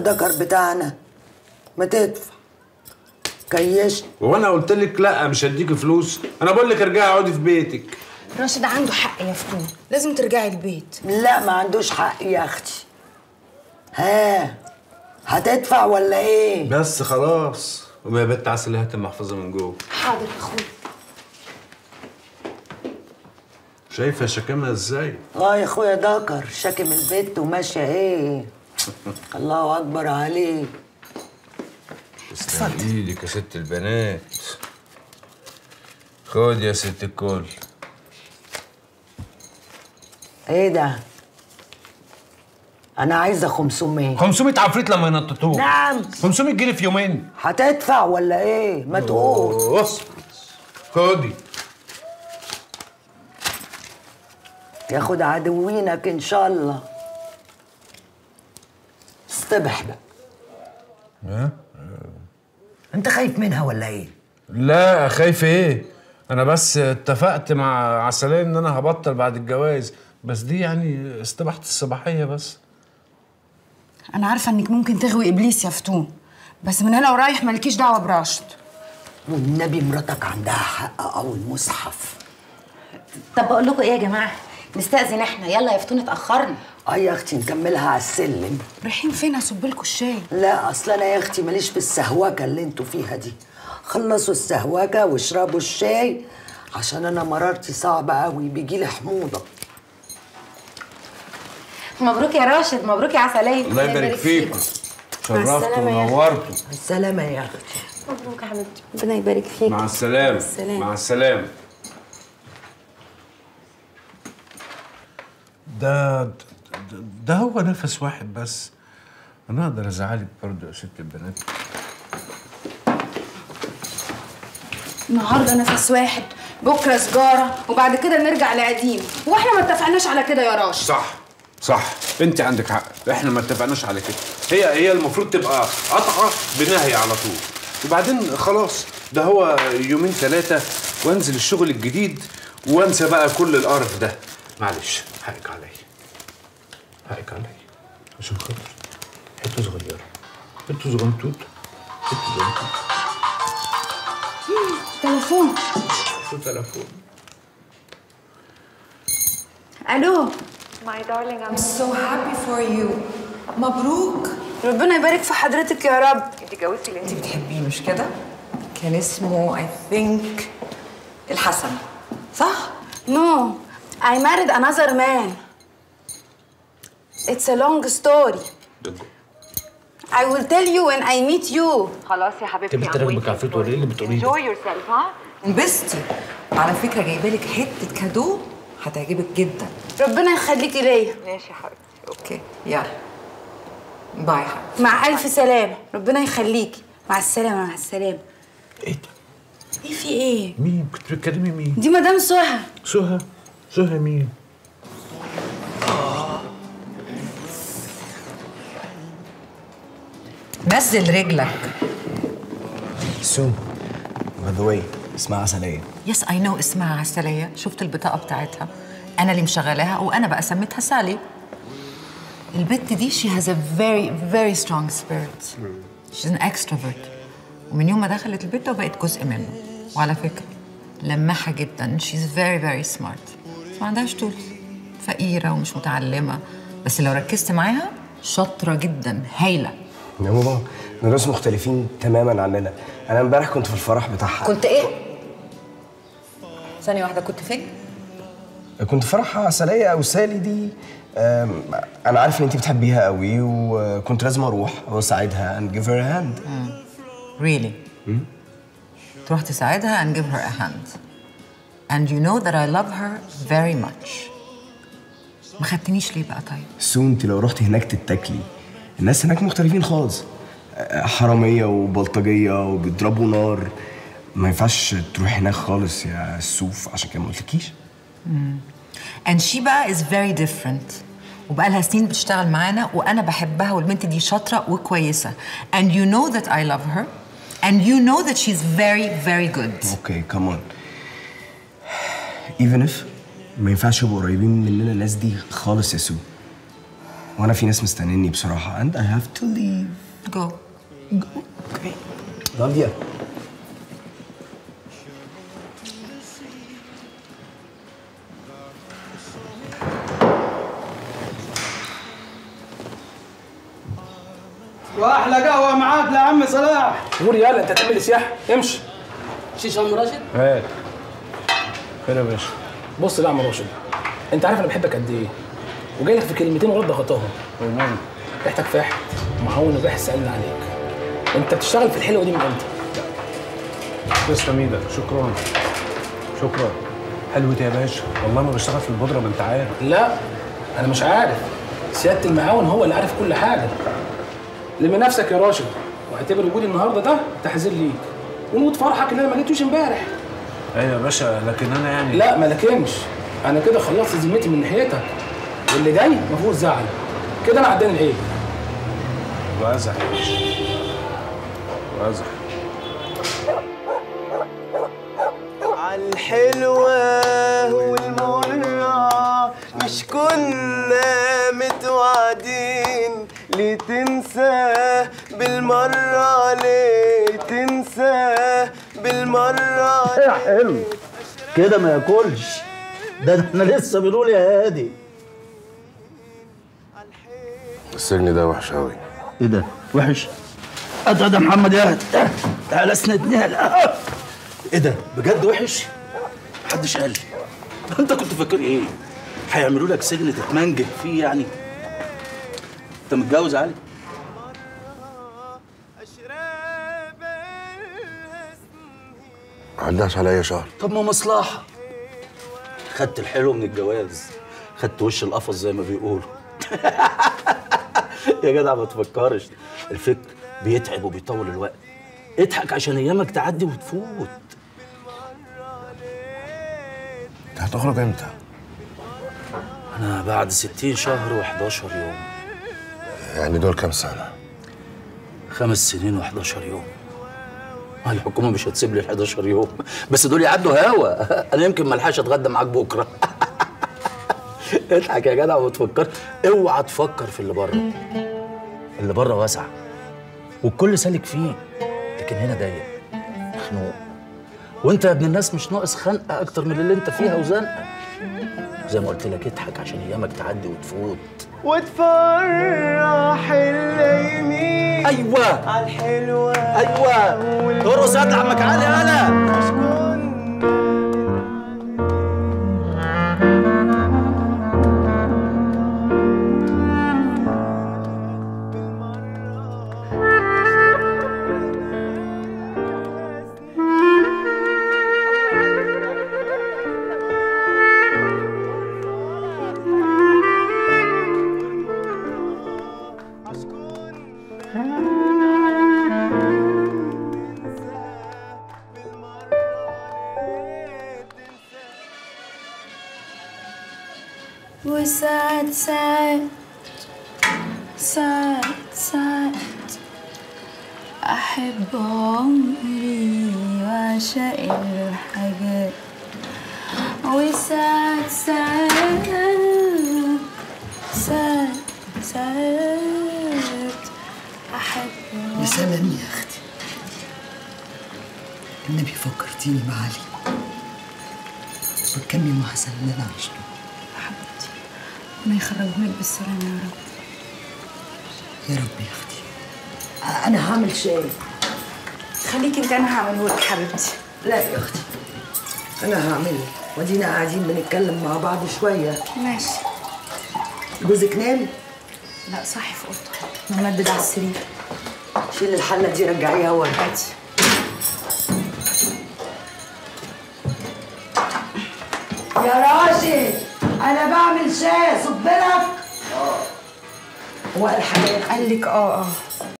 دكر بتاعنا ما تدفع كيشت وانا قلت لك لا مش هديكي فلوس انا بقول لك ارجعي اقعدي في بيتك راشد عنده حق يا فتون لازم ترجعي البيت لا ما عندوش حق يا اختي ها هتدفع ولا ايه بس خلاص وما يا بنت عسل هات المحفظه من جوه حاضر يا اخويا شايفه شكامها ازاي اه يا اخويا دكر شاكم البيت وماشيه ايه الله اكبر عليك تسلم ايدك يا ست البنات خد يا ست الكل ايه ده انا عايزه 500 500 عفريت لما ينططوه نعم 500 جنيه في يومين هتدفع ولا ايه ما تقول بص خدي ياخد عدوينك ان شاء الله اصطبح بقى ها انت خايف منها ولا ايه لا خايف ايه انا بس اتفقت مع عسلية ان انا هبطل بعد الجواز بس دي يعني استباحة الصباحية بس انا عارفه انك ممكن تغوي ابليس يا فتون بس من هنا ورايح مالكيش دعوه براشد والنبي مراتك عندها حق او المصحف طب بقول لكم ايه يا جماعه نستأذن احنا يلا يا فتون اتأخرنا اه يا اختي نكملها على السلم رايحين فين هصب لكم الشاي لا اصل انا يا اختي ماليش في السهوكه اللي انتوا فيها دي خلصوا السهوكه واشربوا الشاي عشان انا مرارتي صعبه قوي بيجيلي حموضه مبروك يا راشد مبروك يا عسلية الله يبارك فيكم شرفتوا السلامة يا أخي. ونورتوا السلامه يا اختي مبروك يا حبيبتي ربنا يبارك فيك مع السلامة السلامة. مع السلامة ده ده, ده هو نفس واحد بس انا اقدر ازعلك برضه يا ست البنات النهارده نفس واحد بكره سجاره وبعد كده نرجع لقديم واحنا ما اتفقناش على كده يا راشد صح صح انت عندك حق احنا ما اتفقناش على كده هي هي المفروض تبقى قطعه بنهي على طول وبعدين خلاص ده هو يومين ثلاثه وانزل الشغل الجديد وانسى بقى كل القرف ده معلش حقك عليا حقك عليا عشان خاطر حته صغيره حته صغنطوط حته صغنطوط تليفون حته تليفون الو My darling, I'm so happy for you. مبروك ربنا يبارك في حضرتك يا رب انت اتجوزتي اللي انت بتحبيه مش كده؟ كان اسمه I think الحسن صح؟ No, I married another man. It's a long story. I will tell you when I meet you. خلاص يا حبيبتي انت بتراكبك عفريت ولا ايه اللي بتقوليه ده؟ Enjoy yourself ها؟ انبسطي على فكرة جايبه لك حتة كادو هتعجبك جدا ربنا يخليكي ليا ماشي يا حبيبتي اوكي يلا باي حبيبتي مع ألف سلامة ربنا يخليكي مع السلامة مع السلامة ايه ده؟ ايه في ايه؟ مين؟ كنت بتكلمي مين؟ دي مدام سهى سهى سهى مين؟ نزل رجلك سو باي ذا واي اسمها عسلية يس اي نو اسمها عسلية شفت البطاقة بتاعتها أنا اللي مشغلاها وأنا بقى سميتها سالي البت دي she has a very very strong spirit she's an extrovert ومن يوم ما دخلت البيت وبقت جزء منه وعلى فكرة لماحة جدا she's very very smart ما عندهاش طول فقيرة ومش متعلمة بس لو ركزت معاها شاطرة جدا هايلة يا ماما دول ناس مختلفين تماما عننا انا امبارح كنت في الفرح بتاعها كنت ايه؟ ثانية واحدة كنت فين؟ كنت في فرح عسلية او سالي دي أم، انا عارف ان انت بتحبيها قوي وكنت لازم اروح واساعدها and give her a hand Really? تروح تساعدها and give her a hand. And you know that I love her very much. ما خدتنيش ليه بقى طيب؟ سو انت لو رحتي هناك تتاكلي الناس هناك مختلفين خالص أه، حرامية وبلطجية وبيضربوا نار ما ينفعش تروحي هناك خالص يا سوف عشان كده ما قلتلكيش And she بقى is very different. وبقى لها سنين بتشتغل معانا وانا بحبها والبنت دي شاطره وكويسه. And you know that I love her. And you know that she's very very good. اوكي كمان even if ما ينفعش يبقوا قريبين مننا الناس دي خالص يا سو وانا في ناس مستنيني بصراحه and I have to leave جو رانيا واحلى قهوه معاك يا عم صلاح قول يلا انت تعمل سياحه امشي شيشه ام راشد هات خير يا باشا بص بقى يا عم راشد انت عارف انا بحبك قد ايه وجاي لك في كلمتين ورد ضغطهم ومال ريحتك فاحت معاون الباحث سالنا عليك انت بتشتغل في الحلوه دي من امتى تسلم ايدك شكرا شكرا حلوتي يا باشا والله ما بشتغل في البودره ما انت عارف لا انا مش عارف سياده المعاون هو اللي عارف كل حاجه لم نفسك يا راشد واعتبر وجودي النهارده ده تحذير ليك ونموت فرحك اللي انا ما جيتوش امبارح ايوه يا باشا لكن انا يعني لا ما لكنش انا كده خلصت ذمتي من ناحيتك واللي جاي ما فيهوش زعل كده انا عداني العيب وازح يا باشا وازح عالحلوة والمرة مش كنا متوعدين ليه تنسى بالمرة ليه تنسى بالمرة يا حلو كده ما ياكلش ده احنا لسه بنقول يا هادي السجن ده وحش قوي ايه ده وحش ادعى ده محمد يا هادي تعالى اسندني هلا. ايه ده بجد وحش محدش قال لي انت كنت فاكر ايه هيعملوا لك سجن تتمنجد فيه يعني انت متجوز علي عداش عليا شهر طب ما مصلحة خدت الحلو من الجواز خدت وش القفص زي ما بيقولوا يا جدع ما تفكرش الفكر بيتعب وبيطول الوقت اضحك عشان ايامك تعدي وتفوت انت هتخرج امتى؟ انا بعد 60 شهر و11 يوم يعني دول كام سنه؟ خمس سنين و11 يوم ما الحكومة مش هتسيب لي ال 11 يوم بس دول يعدوا هوا انا يمكن ملحقش اتغدى معاك بكره اضحك يا جدع وما تفكر اوعى تفكر في اللي بره اللي بره واسع والكل سالك فيه لكن هنا ضيق مخنوق وانت يا ابن الناس مش ناقص خنقه اكتر من اللي انت فيها وزنقه زي ما قلت لك اضحك عشان ايامك تعدي وتفوت وتفرح الليمين ايوه عالحلوة ايوه ارقص يا عمك علي انا مش كنا وساعات ساعات ساعات ساعات أحب عمري وأعشق الحاجات وساعات ساعات ساعات ساعات أحب يا سلام يا اختي النبي فكرتيني بعلي وكم يوم حسن اللي انا عشته حبيبتي ربنا يخرجهم لك بالسلامة يا رب يا رب يا اختي انا هعمل شاي خليكي انت انا هعمله لك حبيبتي لا يا اختي انا هعمله ودينا قاعدين بنتكلم مع بعض شويه ماشي جوزك نام لا صحي في اوضته ممدد على السرير شيل الحله دي رجعيها ورا عادي يا راشد انا بعمل شاي صب لك هو الحاجات قال لك اه اه